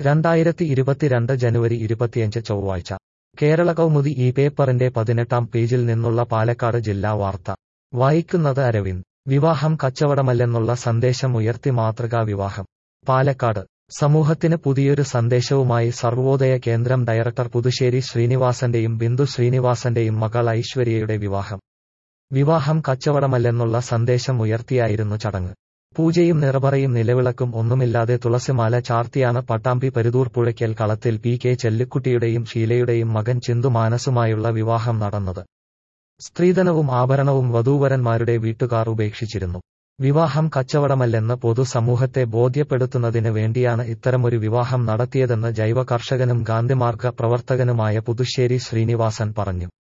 രണ്ടായിരത്തി ഇരുപത്തിരണ്ട് ജനുവരി ഇരുപത്തിയഞ്ച് ചൊവ്വാഴ്ച കേരള കൗമുദി ഈ പേപ്പറിന്റെ പതിനെട്ടാം പേജിൽ നിന്നുള്ള പാലക്കാട് ജില്ലാ വാർത്ത വായിക്കുന്നത് അരവിന്ദ് വിവാഹം കച്ചവടമല്ലെന്നുള്ള സന്ദേശം ഉയർത്തി മാതൃകാ വിവാഹം പാലക്കാട് സമൂഹത്തിന് പുതിയൊരു സന്ദേശവുമായി സർവോദയ കേന്ദ്രം ഡയറക്ടർ പുതുശ്ശേരി ശ്രീനിവാസന്റെയും ബിന്ദു ശ്രീനിവാസന്റെയും മകൾ ഐശ്വര്യയുടെ വിവാഹം വിവാഹം കച്ചവടമല്ലെന്നുള്ള സന്ദേശം ഉയർത്തിയായിരുന്നു ചടങ്ങ് പൂജയും നിറപറയും നിലവിളക്കും ഒന്നുമില്ലാതെ തുളസിമാല ചാർത്തിയാണ് പട്ടാമ്പി പരുതൂർ പുഴയ്ക്കൽ കളത്തിൽ പി കെ ചെല്ലിക്കുട്ടിയുടെയും ഷീലയുടെയും മകൻ ചിന്തു മാനസുമായുള്ള വിവാഹം നടന്നത് സ്ത്രീധനവും ആഭരണവും വധൂവരന്മാരുടെ വീട്ടുകാർ ഉപേക്ഷിച്ചിരുന്നു വിവാഹം കച്ചവടമല്ലെന്ന് പൊതുസമൂഹത്തെ ബോധ്യപ്പെടുത്തുന്നതിന് വേണ്ടിയാണ് ഇത്തരമൊരു വിവാഹം നടത്തിയതെന്ന് ജൈവ കർഷകനും ഗാന്ധിമാർഗ പ്രവർത്തകനുമായ പുതുശ്ശേരി ശ്രീനിവാസൻ പറഞ്ഞു